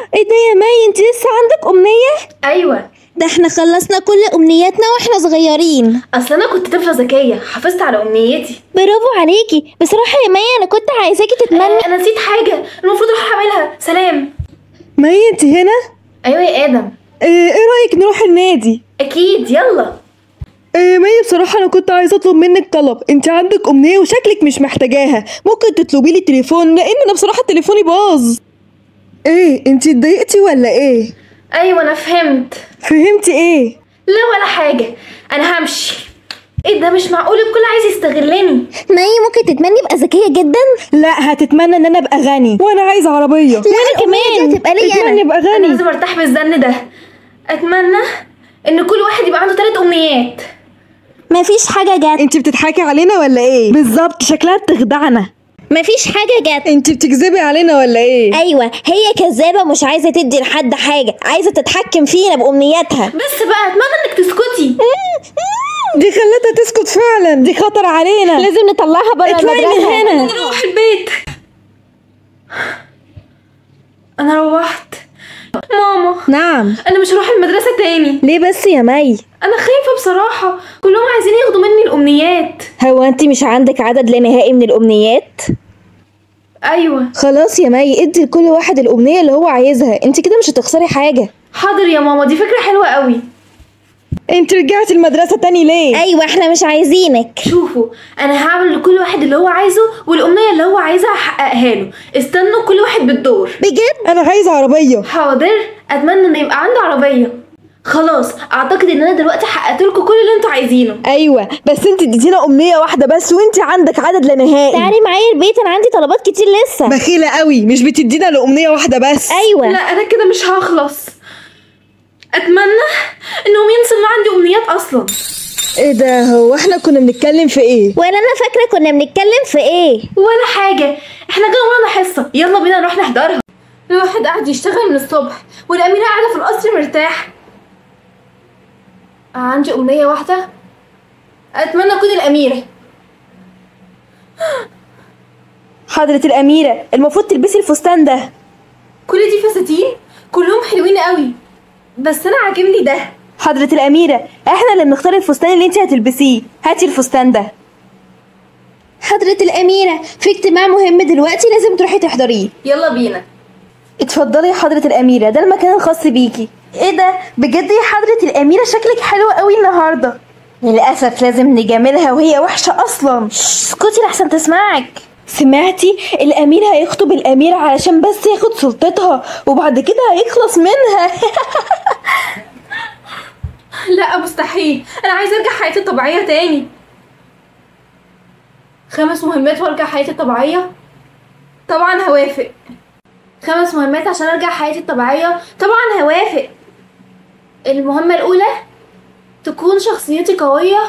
ايه ده يا مي انت لسه عندك امنية ايوه ده احنا خلصنا كل امنياتنا واحنا صغيرين اصل انا كنت طفله ذكيه حافظت على امنيتي برافو عليكي بصراحة يا مي انا كنت عايزاكي تتمنى آه، انا نسيت حاجه المفروض اروح اعملها سلام مي انت هنا ايوه يا ادم ايه إيه رايك نروح النادي اكيد يلا إيه مي بصراحة أنا كنت عايزة أطلب منك طلب، أنت عندك أمنية وشكلك مش محتاجاها، ممكن تطلبي لي تليفون لأن أنا بصراحة تليفوني باظ. إيه أنت اتضايقتي ولا إيه؟ ايوه انا فهمت فهمتي إيه؟ لا ولا حاجه انا همشي ايه ده مش معقول الكل عايز يستغلني مي ممكن تتمني ابقى ذكية جدا لا هتتمنى إن أنا أبقى غني، وأنا عايزة عربية. وانا كمان هتبقى لي اتمنى انا أبقى انا غني. لازم ارتاح بالزن ده اتمنى ان كل واحد يبقى عنده ثلاث امنيات مفيش حاجة جت أنت بتضحكي علينا ولا إيه؟ بالظبط شكلها بتخدعنا. مفيش حاجة جت أنت بتكذبي علينا ولا إيه؟ ايوه هي كذابة مش عايزة تدي لحد حاجة عايزة تتحكم فينا بامنياتها بس بقى اتمنى انك تسكتي دي خلتها تسكت فعلا، دي خطر علينا. لازم نطلعها بره اطلعي من المدرسة هنا. نروح البيت انا روحت ماما نعم، انا مش هروح المدرسه تاني ليه بس يا مي؟ انا خايفه بصراحه كلهم عايزين ياخدوا مني الامنيات هو انت مش عندك عدد لا نهائي من الامنيات ايوه خلاص يا مي ادي لكل واحد الأمنية اللي هو عايزها، أنت كده مش هتخسري حاجة. حاضر يا ماما دي فكره حلوه قوي انت رجعتي المدرسة تاني ليه؟ ايوه احنا مش عايزينك شوفوا انا هعمل لكل واحد اللي هو عايزه والامنيه اللي هو عايزها هحققها له استنوا كل واحد بالدور بجد انا عايزة عربية حاضر اتمنى ان يبقى عندي عربيه خلاص اعتقد ان انا دلوقتي حققت لكم كل اللي انتوا عايزينه ايوه بس انت اديتينا امنية واحدة بس وانت عندك عدد لا نهائي تعالي معايا البيت انا عندي طلبات كتير لسه بخيلة قوي مش بتدينا لأمنية واحدة بس ايوه لا انا كده مش هخلص اتمنى انهم ينسوا ان عندي امنيات اصلا ايه ده هو احنا كنا بنتكلم في ايه؟ ولا انا فاكره كنا بنتكلم في ايه ولا حاجه احنا كده ورانا حصه يلا بينا نروح نحضرها الواحد قاعد يشتغل من الصبح والاميره قاعده في القصر مرتاح عندي امنيه واحده اتمنى اكون الاميره حضرة الأميرة المفروض تلبسي الفستان ده كل دي فساتين كلهم حلوين قوي بس انا عاجبني ده حضرة الأميرة احنا اللي بنختار الفستان اللي انت هتلبسيه هاتي الفستان ده حضرة الأميرة في اجتماع مهم دلوقتي لازم تروحي تحضريه يلا بينا اتفضلي يا حضرة الأميرة ده المكان الخاص بيكي ايه ده بجد يا حضرة الأميرة شكلك حلو قوي النهاردة للأسف لازم نجاملها وهي وحشة أصلا اسكتي لحسن تسمعك سمعتي الأمير هيخطب الأميرة علشان بس ياخد سلطتها وبعد كده هيخلص منها لا مستحيل انا عايزه ارجع حياتي الطبيعيه تاني خمس مهمات وارجع حياتي الطبيعيه طبعا هوافق خمس مهمات عشان ارجع حياتي الطبيعيه طبعا هوافق المهمه الاولى تكون شخصيتي قويه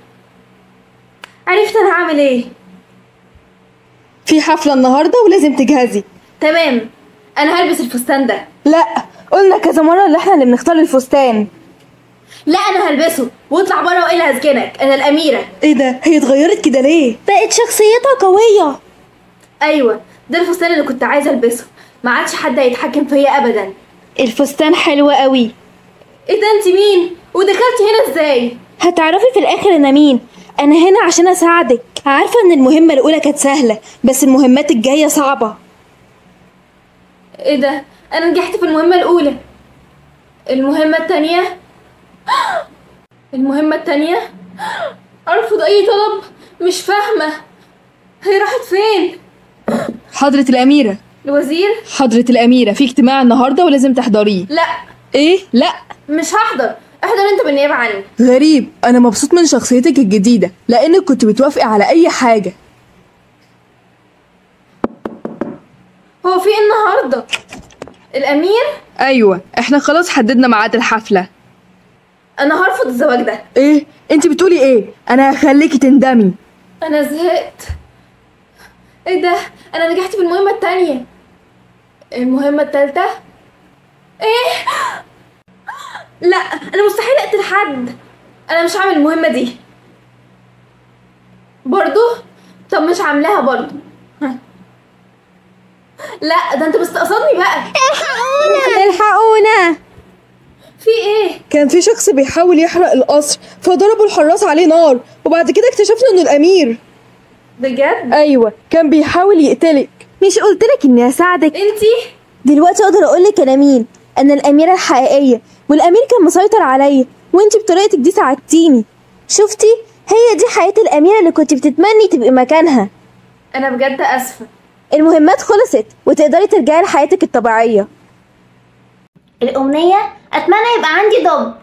عرفت انا هعمل ايه في حفلة النهاردة ولازم تجهزي تمام انا هلبس الفستان ده لا قلنا كذا مرة اللي احنا اللي بنختار الفستان لا انا هلبسه واطلع بره وايه اللي هسجنك انا الاميره ايه ده هي اتغيرت كده ليه بقت شخصيتها قوية ايوه ده الفستان اللي كنت عايزه البسه ما عادش حد هيتحكم فيا ابدا الفستان حلو قوي ايه ده انت مين ودخلتي هنا ازاي هتعرفي في الاخر انا مين انا هنا عشان اساعدك عارفه ان المهمه الاولى كانت سهله بس المهمات الجايه صعبه ايه ده انا نجحت في المهمه الاولى المهمه التانية المهمه التانية ارفض اي طلب مش فاهمه هي راحت فين حضره الاميره الوزير حضره الاميره في اجتماع النهارده ولازم تحضريه لا ايه لا مش هحضر احضر انت بالنيابه عني غريب انا مبسوط من شخصيتك الجديده لانك كنت بتوافقي على اي حاجه هو في ايه النهارده الامير ايوه احنا خلاص حددنا ميعاد الحفله انا هرفض الزواج ده ايه انت بتقولي ايه انا هخليكي تندمي انا زهقت ايه ده انا نجحت في المهمه التانية المهمه التالتة ايه لا انا مستحيل اقتل حد انا مش هعمل المهمه دي برضو طب مش عاملاها برضو لا ده انت مستقصدني بقى الحقونا كان في شخص بيحاول يحرق القصر فضربوا الحراس عليه نار وبعد كده اكتشفنا انه الامير بجد ايوه كان بيحاول يقتلك مش قلتلك اني هساعدك انتي دلوقتي اقدر اقولك انا مين انا الاميره الحقيقيه والامير كان مسيطر عليا وانت بطريقتك دي ساعدتيني شفتي هي دي حياه الاميره اللي كنت بتتمني تبقي مكانها انا بجد اسفه المهمات خلصت وتقدري ترجعي لحياتك الطبيعيه الأمنية أتمنى يبقى عندي دب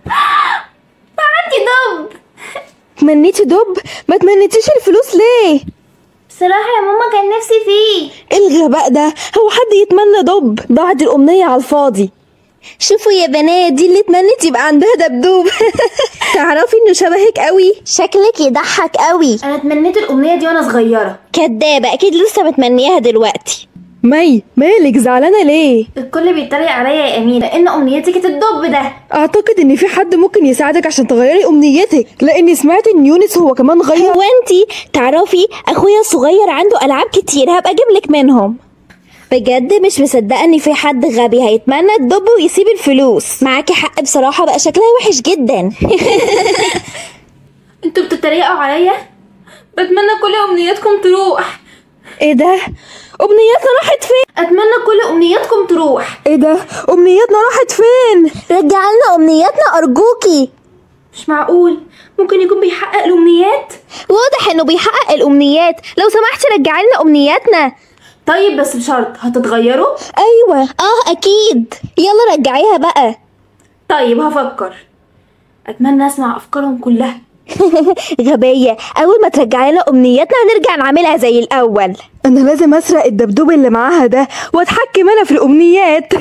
عندي دب تمنيتي دب ما تمنيتيش الفلوس ليه بصراحة يا ماما كان نفسي فيه ايه الغباء ده هو حد يتمنى دب ضاعت الامنيه على الفاضي شوفوا يا بنات دي اللي اتمنت يبقى عندها دبدوب تعرفي انه شبهك قوي شكلك يضحك قوي أنا اتمنيت الأمنية دي وأنا صغيرة كدابه اكيد لسه متمنياها دلوقتي مي مالك زعلانه ليه الكل بيتريق عليا يا اميره ان امنيتي كانت الدب ده اعتقد ان في حد ممكن يساعدك عشان تغيري امنيتك لاني سمعت ان يونس هو كمان غير هو انتي تعرفي اخويا الصغير عنده العاب كتير هبقى اجيب لك منهم بجد مش مصدقه ان في حد غبي هيتمنى الدب ويسيب الفلوس معاكي حق بصراحه بقى شكلها وحش جدا انتوا بتتريقوا عليا بتمنى كل امنياتكم تروح ايه ده امنياتنا راحت فين اتمنى كل امنياتكم تروح ايه ده امنياتنا راحت فين رجع لنا امنياتنا ارجوكي مش معقول ممكن يكون بيحقق الامنيات واضح انه بيحقق الامنيات لو سمحتي رجعي لنا امنياتنا طيب بس بشرط هتتغيروا ايوه اه اكيد يلا رجعيها بقى طيب هفكر اتمنى اسمع افكارهم كلها غبيه اول ما ترجعي لنا امنياتنا هنرجع نعملها زي الاول انا لازم اسرق الدبدوب اللي معاها ده واتحكم انا في الامنيات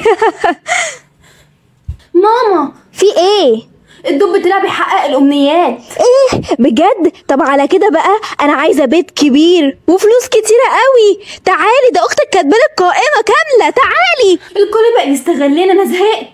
ماما في ايه الدب طلع بيحقق الامنيات ايه بجد طب على كده بقى انا عايزه بيت كبير وفلوس كتيره قوي تعالي ده اختك كاتبالك قائمه كامله تعالي الكل بقى يستغلنا انا زهقت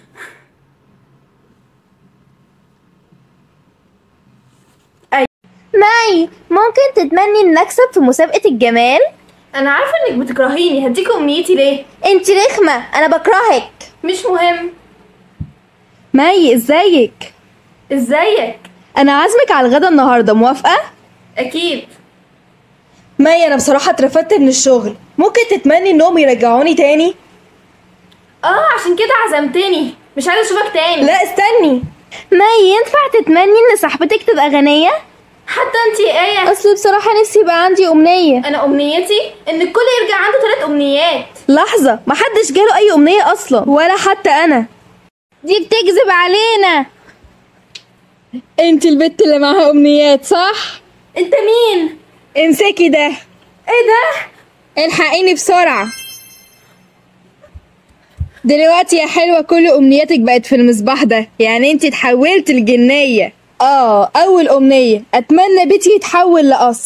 ماي ممكن تتمني ان نكسب في مسابقه الجمال انا عارفه انك بتكرهيني هديك امنيتي ليه انت رخمه انا بكرهك مش مهم مي ازيك ازيك انا عازمك على الغدا النهارده موافقه اكيد مي انا بصراحه اترفدت من الشغل ممكن تتمني انهم يرجعوني تاني اه عشان كده عزمتني مش عايزه اشوفك تاني لا استني ماي ينفع تتمني ان صاحبتك تبقى غنيه حتى انت يا ايه اصل بصراحه نفسي يبقى عندي امنيه انا امنيتي ان الكل يرجع عنده ثلاث امنيات لحظه محدش جاله اي امنيه اصلا ولا حتى انا دي بتكذب علينا انت البت اللي معاها امنيات صح انت مين امسكي ده ايه ده الحقيني بسرعه دلوقتي يا حلوة كل أمنياتك بقت في المصباح ده يعني انت اتحولت لجنية اه أول أمنية أتمنى بيتي يتحول لقصر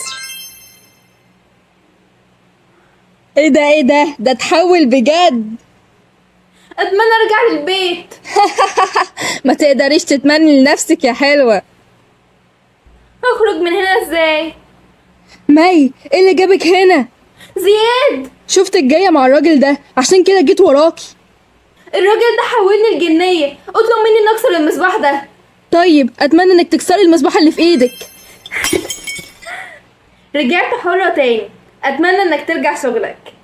ايه ده ايه ده ده اتحول بجد اتمنى ارجع للبيت ما تقدريش تتمني لنفسك يا حلوة اخرج من هنا ازاي مي ايه اللي جابك هنا زياد شفتك جاية مع الراجل ده عشان كده جيت وراكي الراجل ده حولني لجنيه اطلب مني ان اكسر المصباح ده طيب أتمنى انك تكسري المصباح اللي في ايدك رجعت حرة تاني اتمنى انك ترجع شغلك